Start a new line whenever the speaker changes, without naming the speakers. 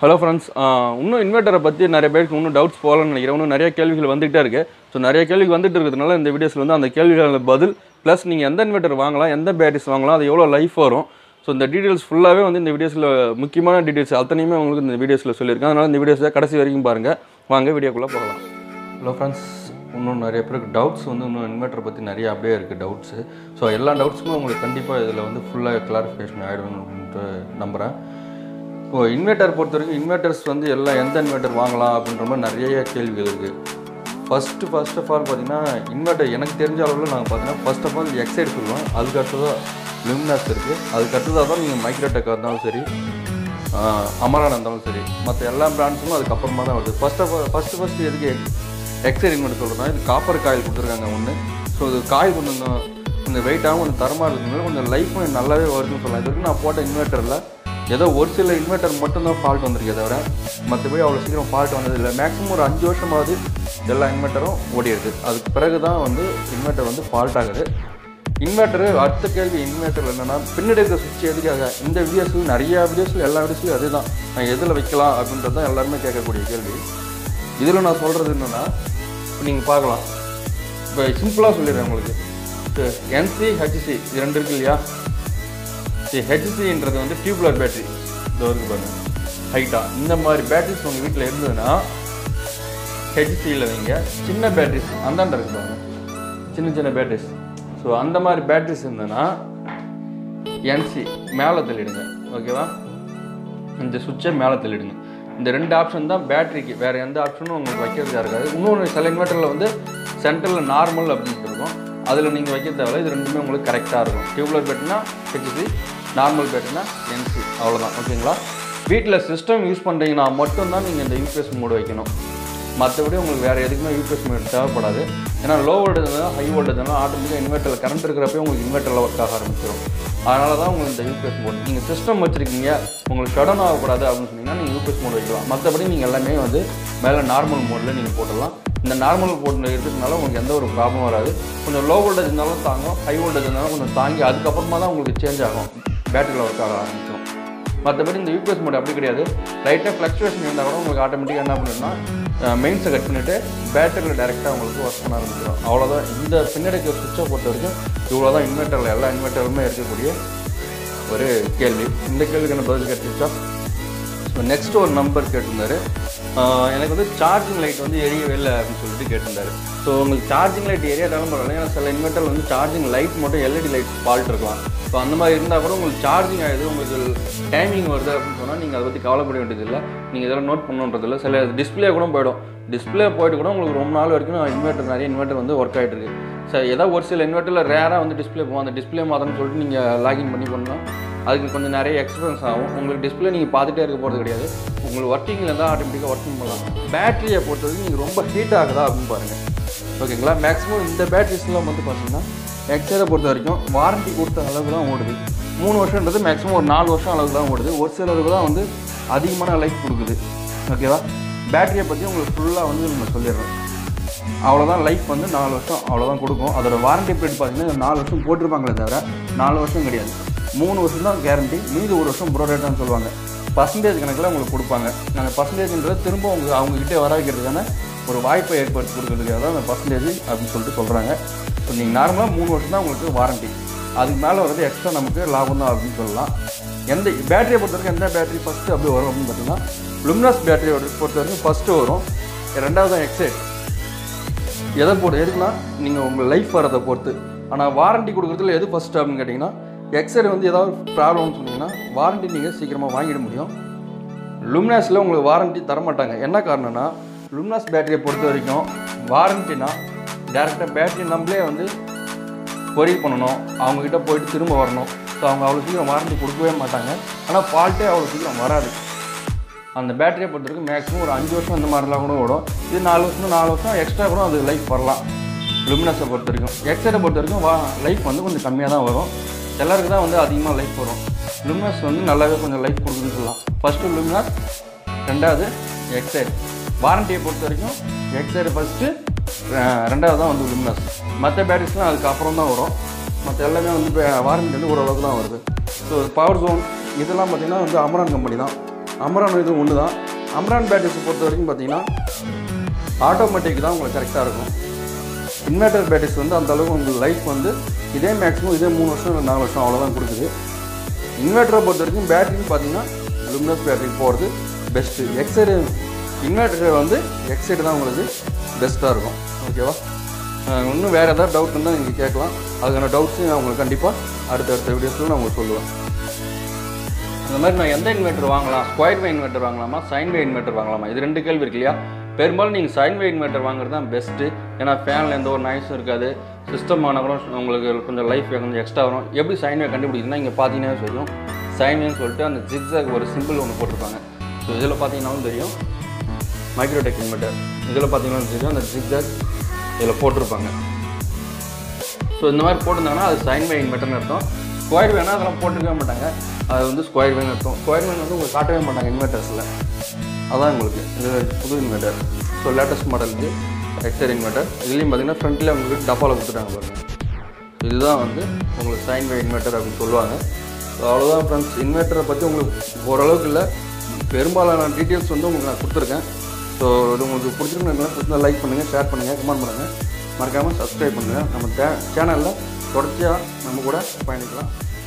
hello friends இன்னும் இன்வெர்ட்டரை பற்றி நிறைய பேருக்கு இன்னும் டவுட்ஸ் போகலன்னு நினைக்கிறேன் இன்னும் நிறைய கேள்விகள் வந்துகிட்டே இருக்குது ஸோ நிறைய கேள்வி வந்துட்டு இருக்கிறதுனால இந்த வீடியோஸில் வந்து அந்த கேள்விகள பதில் ப்ளஸ் நீங்கள் எந்த இன்வெர்ட்டர் வாங்கலாம் எந்த பேட்டரிஸ் வாங்கலாம் அது எவ்வளோ லைஃப் வரும் ஸோ இந்த டீட்டெயில்ஸ் ஃபுல்லாகவே வந்து இந்த வீடியோஸில் முக்கியமான டீட்டெயில்ஸ் அத்தனையுமே உங்களுக்கு இந்த வீடியோஸில் சொல்லியிருக்கேன் அதனால் இந்த வீடியோஸை கடைசி வரைக்கும் பாருங்கள் வாங்க வீடியோக்குள்ளே போகலாம் ஹலோ ஃப்ரெண்ட்ஸ் இன்னும் நிறைய பேருக்கு டவுட்ஸ் வந்து இன்னும் இன்வெர்ட்டரை பற்றி நிறைய அப்படியே இருக்குது டவுட்ஸு ஸோ எல்லா டவுட்ஸுமே உங்களுக்கு கண்டிப்பாக இதில் வந்து ஃபுல்லாக கிளாரிஃபிகேஷன் ஆகிடும் அப்படின்ட்டு நம்புகிறேன் இப்போ இன்வெர்ட்டர் பொறுத்த வரைக்கும் இன்வெர்ட்டர்ஸ் வந்து எல்லாம் எந்த இன்வெர்ட்டர் வாங்கலாம் அப்படின்ற மாதிரி நிறைய கேள்விகள் இருக்குது ஃபஸ்ட்டு ஃபர்ஸ்ட் ஆஃப் ஆல் பார்த்தீங்கன்னா இன்வெர்ட்டர் எனக்கு தெரிஞ்ச அளவில் நாங்கள் பார்த்தீங்கன்னா ஃபர்ஸ்ட் ஆஃப் ஆல் எக்ஸைட் சொல்லுவோம் அதுக்கு அடுத்ததாக லுமினாஸ் இருக்குது அதுக்கு அடுத்ததாக தான் நீங்கள் மைக்ரோடெக்காக இருந்தாலும் சரி அமரான் இருந்தாலும் சரி மற்ற எல்லா பிராண்ட்ஸும் அதுக்கப்புறமா தான் வருது first of all first first எதுக்கு எக்ஸைட் இன்வெர்ட்டர் சொல்கிறேன்னா இது காப்பர் காயில் கொடுத்துருக்காங்க ஒன்று ஸோ இது காயில் கொஞ்சம் கொஞ்சம் வெயிட்டாகவும் கொஞ்சம் தரமாக இருக்கிறதுனால கொஞ்சம் லைஃப்பும் நல்லாவே வருதுன்னு சொல்லலாம் இது வரைக்கும் நான் போட்ட இன்வெர்ட்டரில் ஏதோ ஒரு சில இன்வெர்ட்டர் மட்டும்தான் ஃபால்ட் வந்திருக்கே தவிர மற்றபடி அவ்வளோ சீக்கிரம் ஃபால்ட் வந்ததில்லை மேக்ஸிமம் ஒரு அஞ்சு வருஷமாவது எல்லா இன்வெர்ட்டரும் ஓடிடுது அதுக்கு பிறகு தான் வந்து இன்வெர்ட்டர் வந்து ஃபால்ட் ஆகுது இன்வெர்ட்டரு அடுத்த கேள்வி இன்வெர்ட்டர் என்னென்னா பின்னாடி இருக்க சுவிட்ச் எதுக்காக இந்த வீடியோஸில் நிறைய வீடியோஸில் எல்லா வீடியோஸ்லையும் அதுதான் நான் எதில் வைக்கலாம் அப்படின்றது தான் எல்லாருமே கேட்கக்கூடிய கேள்வி இதில் நான் சொல்கிறது என்னென்னா இப்போ நீங்கள் பார்க்கலாம் இப்போ சிம்பிளாக சொல்லிடுறேன் உங்களுக்கு இப்போ என்சி ஹெச்சி இது ரெண்டு இருக்கு இல்லையா ஹெச்சின்றது வந்து டியூப்லர் பேட்டரி இந்த இருக்கு பாருங்க ஹைட்டாக இந்த மாதிரி பேட்டரிஸ் உங்கள் வீட்டில் இருந்ததுன்னா ஹெச்சியில் வைங்க சின்ன பேட்டரிஸ் அந்தாண்ட இருக்கு பாருங்க சின்ன சின்ன பேட்டரிஸ் ஸோ அந்த மாதிரி பேட்டரிஸ் இருந்ததுன்னா என்சி மேலே தள்ளிடுங்க ஓகேவா இந்த சுவிட்சை மேலே தள்ளிடுங்க இந்த ரெண்டு ஆப்ஷன் தான் பேட்டரிக்கு வேறு எந்த ஆப்ஷனும் உங்களுக்கு வைக்கிறதா இருக்காது இன்னொன்று சில இன்வெர்ட்டரில் வந்து சென்டரில் நார்மல் அப்படின்னு இருக்கும் அதில் நீங்கள் வைக்க தேவையில்ல இது ரெண்டுமே உங்களுக்கு கரெக்டாக இருக்கும் டியூப்லர் பேட்டரினா ஹெச்சி நார்மல் பேட்டரினா என்சி அவ்வளோதான் ஓகேங்களா வீட்டில் சிஸ்டம் யூஸ் பண்ணுறீங்கன்னா மட்டும்தான் நீங்கள் இந்த யூபிஎஸ் மோடு வைக்கணும் மற்றபடி உங்களுக்கு வேறு எதுக்குமே யூபிஎஸ் மோட் தேவைப்படாது ஏன்னா லோ வோல்டேஜ் இருந்தால் ஹை வோல்டேஜ் இருந்தால் ஆட்டோமேட்டிக்காக இன்வெர்ட்டரில் கரண்ட் இருக்கிறப்பே உங்களுக்கு இன்வெர்ட்டரில் ஒர்க் ஆக ஆரம்பிச்சிடும் அதனால தான் உங்களுக்கு இந்த யூபிஎஸ் மோட் நீங்கள் சிஸ்டம் வச்சுருக்கீங்க உங்களுக்கு ஷடன் ஆகக்கூடாது அப்படின்னு சொன்னீங்கன்னா நீங்கள் யூபிஎஸ் மோட் வைக்கலாம் மற்றபடி நீங்கள் எல்லாமே வந்து மேலே நார்மல் மோடில் நீங்கள் போட்டுடலாம் இந்த நார்மல் போர்ட்டில் இருக்கிறதுனால உங்களுக்கு எந்த ஒரு ப்ராப்ளம் வராது கொஞ்சம் லோ வோல்டேஜ் இருந்தாலும் தாங்கும் ஹை வோல்டேஜ் இருந்தாலும் கொஞ்சம் தாங்கி அதுக்கப்புறமா தான் உங்களுக்கு சேஞ்ச் ஆகும் பேட்டரியில் ஒர்க் ஆக ஆரம்பிச்சிடும் மற்றபடி இந்த யூபிஎஸ் மோட் அப்படி கிடையாது லைட்டாக ஃப்ளக்சுவேஷன் இருந்தால் கூட உங்களுக்கு ஆட்டோமேட்டிக்காக என்ன பண்ணுன்னா மெயின்ஸை கட் பண்ணிவிட்டு பேட்டரியில் டேரெக்டாக உங்களுக்கு ஒர்க் பண்ண ஆரம்பிச்சிடும் அவ்வளோதான் இந்த பின்னாடி இருக்கிற சுவிட்சை பொறுத்த வரைக்கும் இவ்வளோ தான் இன்வெர்ட்டரில் எல்லா இன்வெர்ட்டருமே இருக்கக்கூடிய ஒரு கேள்வி இந்த கேள்விக்கு என்ன பதில் கேட்டுச்சா ஸோ நெக்ஸ்ட் ஒரு நம்பர் கேட்டிருந்தாரு ஆஹ் எனக்கு வந்து சார்ஜிங் லைட் வந்து எரியவே இல்லை அப்படின்னு சொல்லிட்டு கேட்டிருந்தாரு ஸோ உங்களுக்கு சார்ஜிங் லைட் எரியாட்டாலும் பரவாயில்ல ஏன்னா சில இன்வெர்ட்டர் வந்து சார்ஜிங் லைட் மட்டும் எல்இடி லைட் ஃபால்ட் இருக்கலாம் ஸோ அந்த மாதிரி இருந்தால் கூட உங்களுக்கு சார்ஜிங் ஆகுது உங்களுக்கு டைமிங் வருது அப்படின்னு சொன்னால் நீங்கள் அதை பற்றி கவலைப்பட வேண்டியதில்லை நீங்கள் இதெல்லாம் நோட் பண்ணுன்றதில்ல சில டிஸ்பிளே கூட போயிடும் டிஸ்பிளே போயிட்டு கூட உங்களுக்கு ரொம்ப நாள் வரைக்கும் இன்வெர்ட்டர் நிறைய இன்வெர்ட்டர் வந்து ஒர்க் ஆகிட்டு இருக்கு சார் ஏதாவது ஒரு சில இன்வெர்ட்டரில் ரேராக வந்து டிஸ்பிளே போகும் அந்த டிஸ்பிளே மாற்றணும்னு சொல்லிட்டு நீங்கள் லாகின் பண்ணி பண்ணலாம் அதுக்கு கொஞ்சம் நிறைய எக்ஸ்பென்ஸ் ஆகும் உங்களுக்கு டிஸ்பிளே நீங்கள் பார்த்துட்டே இருக்க போகிறது கிடையாது உங்களுக்கு ஒர்க்கிங்கில் இருந்தால் ஆட்டோமேட்டிக்காக ஒர்க்கிங் பண்ணலாம் பேட்டரியை பொறுத்தவரைக்கும் நீங்கள் ரொம்ப ஹீட் ஆகுதா அப்படின்னு பாருங்கள் ஓகேங்களா மேக்ஸிமம் இந்த பேட்டரிஸ்லாம் வந்து பார்த்தீங்கன்னா எக்ஸைரை பொறுத்த வரைக்கும் வாரண்டி கொடுத்த அளவுக்கு தான் ஓடுது மூணு வருஷன்றது மேக்ஸிமம் ஒரு நாலு வருஷம் அளவுக்கு தான் ஓடுது ஒரு சிலருக்கு தான் வந்து அதிகமான லைஃப் கொடுக்குது ஓகேவா பேட்டரியை பற்றி உங்களுக்கு ஃபுல்லாக வந்து நம்ம சொல்லிடுறோம் அவ்வளோதான் லைஃப் வந்து நாலு வருஷம் அவ்வளோதான் கொடுக்கும் அதோட வாரண்டி பீரியட் பார்த்தீங்கன்னா நாலு வருஷம் போட்டிருப்பாங்களே தவிர நாலு வருஷம் கிடையாது மூணு வருஷம் தான் கேரண்டி மீதி ஒரு வருஷம் ப்ரோடேட்டான்னு சொல்லுவாங்க பர்சன்டேஜ் கணக்கில் உங்களுக்கு கொடுப்பாங்க அந்த பர்சன்டேஜ்ன்றது திரும்ப அவங்க அவங்ககிட்ட வர வைக்கிறதுக்கான ஒரு வாய்ப்பை ஏற்படுத்தி கொடுக்கறதுக்காக தான் அந்த பர்சன்டேஜ் அப்படின்னு சொல்லிட்டு சொல்கிறாங்க ஸோ நீங்கள் நார்மலாக மூணு வருஷம் தான் உங்களுக்கு வாரண்டி அதுக்கு மேலே வர்றது எக்ஸ்ட்ரா நமக்கு லாபம் தான் அப்படின்னு சொல்லலாம் எந்த பேட்டரியை பொறுத்த வரைக்கும் எந்த பேட்டரி ஃபஸ்ட்டு அப்படி வரும் அப்படின்னு பார்த்தீங்கன்னா லுமினாஸ் பேட்டரியோட பொறுத்த வரைக்கும் ஃபஸ்ட்டு வரும் ரெண்டாவது தான் எக்ஸைட் எதை பொறுத்து எதுக்குன்னா நீங்கள் உங்கள் லைஃப் வரதை பொறுத்து ஆனால் வாரண்டி கொடுக்குறதுல எது ஃபஸ்ட்டு அப்படின்னு கேட்டிங்கன்னா எக்ஸைட் வந்து ஏதாவது ப்ராப்ளம்னு சொன்னீங்கன்னா வாரண்டி நீங்கள் சீக்கிரமாக வாங்கிட முடியும் லுமினாஸில் உங்களுக்கு வாரண்டி தரமாட்டாங்க என்ன காரணம்னா லுமினாஸ் பேட்டரியை பொறுத்த வரைக்கும் வாரண்டினா டேரெக்டாக பேட்டரி நம்மளே வந்து பொரியல் பண்ணணும் அவங்கக்கிட்ட போயிட்டு திரும்ப வரணும் ஸோ அவங்க அவ்வளோ சீக்கிரம் வாரண்டி கொடுக்கவே மாட்டாங்க ஆனால் ஃபால்ட்டே அவ்வளோ சீக்கிரம் வராது அந்த பேட்டரியை பொறுத்த வரைக்கும் மேக்ஸிமம் ஒரு அஞ்சு வருஷம் இந்த மாதிரிலாம் கூட ஓடும் இது நாலு வருஷம் நாலு வருஷம் எக்ஸ்ட்ரா கூட அது லைஃப் வரலாம் லுமினஸை பொறுத்த வரைக்கும் எக்ஸைடை பொறுத்த வரைக்கும் வா லைஃப் வந்து கொஞ்சம் கம்மியாக தான் வரும் எல்லாருக்கு தான் வந்து அதிகமாக லைஃப் வரும் லுமினஸ் வந்து நல்லாவே கொஞ்சம் லைஃப் கொடுக்குதுன்னு சொல்லலாம் ஃபஸ்ட்டு லுமினஸ் ரெண்டாவது எக்ஸைட் வாரண்டியை பொறுத்த வரைக்கும் எக்ஸைடு ஃபஸ்ட்டு ரெண்டாவது தான் வந்து லுமினஸ் மற்ற பேட்டரிஸ்லாம் அதுக்கு அப்புறம் தான் வரும் மற்ற எல்லாமே வந்து வாரண்டி வந்து ஓரளவுக்கு தான் வருது ஸோ பவர் ஜோன் இதெல்லாம் பார்த்திங்கன்னா வந்து அமரான் கம்பெனி தான்
அமரான் இது ஒன்று தான் அமரான் பேட்டரிஸை பொறுத்த வரைக்கும் பார்த்தீங்கன்னா ஆட்டோமேட்டிக் தான் உங்களுக்கு கரெக்டாக இருக்கும் இன்வெர்டர் பேட்டரிஸ் வந்து அந்த அளவுக்கு உங்களுக்கு லைஃப் வந்து இதே மேக்ஸிமம் இதே மூணு வருஷம் இல்லை நாலு வருஷம் அவ்வளோதான் கொடுக்குது இன்வெர்ட்டரை பொறுத்த வரைக்கும் பேட்டரின்னு பார்த்தீங்கன்னா லுமினஸ் பேட்டரி போகிறது பெஸ்ட்டு எக்ஸைடு இன்வெர்ட்டர் வந்து எக்ஸைடு தான் உங்களுக்கு பெஸ்ட்டாக இருக்கும் ஓகேவா அஹ் இன்னும் வேறு ஏதாவது டவுட் இருந்தால் நீங்கள் கேட்கலாம் அதுக்கான டவுட்ஸும் நான் உங்களுக்கு கண்டிப்பாக அடுத்தடுத்த வீடியோஸில் நான் உங்களுக்கு சொல்லுவேன்
இந்த மாதிரி நான் எந்த இன்வெர்ட்டர் வாங்கலாம் ஸ்கொயர் வே இன்வெர்ட்டர் வாங்கலாமா சைன் வே இன்வெர்ட்டர் வாங்கலாமா இது ரெண்டு கேள்வி இருக்கு இல்லையா பெரும்பாலும் நீங்கள் சைன் வே இன்வெர்ட்டர் வாங்குறது தான் பெஸ்ட்டு ஏன்னா ஃபேனில் எந்த ஒரு நாய்ஸும் இருக்காது சிஸ்டம் ஆன கூட உங்களுக்கு கொஞ்சம் லைஃப் கொஞ்சம் எக்ஸ்ட்ரா வரும் எப்படி சைன் வே கண்டுபிடிக்குதுன்னா இங்கே பார்த்தீங்கன்னா தெரியும் சைன் வேன்னு சொல்லிட்டு அந்த ஜிக்ஸாக் ஒரு சிம்பிள் ஒன்று போட்டிருப்பாங்க ஸோ இதில் பார்த்தீங்கன்னாலும் தெரியும் மைக்ரோடெக் இன்வெர்ட்டர் இதில் பார்த்தீங்கன்னா தெரியும் அந்த ஜிக்ஸாக் இதில் போட்டிருப்பாங்க ஸோ இந்த மாதிரி போட்டிருந்தாங்கன்னா அது சைன் வே இன்வெர்டர்னு அர்த்தம் ஸ்கொயர் வேணால் அதெல்லாம் போட்டுக்கவே மாட்டாங்க அது வந்து ஸ்கொயர் வேன்னு அர்த்தம் ஸ்கொயர் வேன் வந்து உங்களுக்கு காட்டவே மாட்டாங்க இன்வெர்டர்ஸில் அதான் உங்களுக்கு இது புது இன்வெர்டர் ஸோ லேட்டஸ்ட் மாடலுக்கு எக்ஸர் இன்வெர்டர் இதுலேயும் பார்த்தீங்கன்னா ஃப்ரண்ட்டில் உங்களுக்கு டப்பாவில் கொடுத்துட்டாங்க பாருங்க இதுதான் வந்து உங்களுக்கு சைன் வே இன்வெர்டர் அப்படின்னு சொல்லுவாங்க ஸோ அவ்வளோதான் ஃப்ரெண்ட்ஸ் இன்வெர்ட்டரை பற்றி உங்களுக்கு ஓரளவுக்கு இல்லை பெரும்பாலான டீட்டெயில்ஸ் வந்து உங்களுக்கு நான் கொடுத்துருக்கேன் ஸோ இது உங்களுக்கு பிடிச்சிருந்தா லைக் பண்ணுங்கள் ஷேர் பண்ணுங்கள் கமெண்ட் பண்ணுங்கள் மறக்காமல் சப்ஸ்கிரைப் பண்ணுங்கள் நம்ம சேனலில் தொடர்ச்சியாக நம்ம கூட பயணிக்கலாம்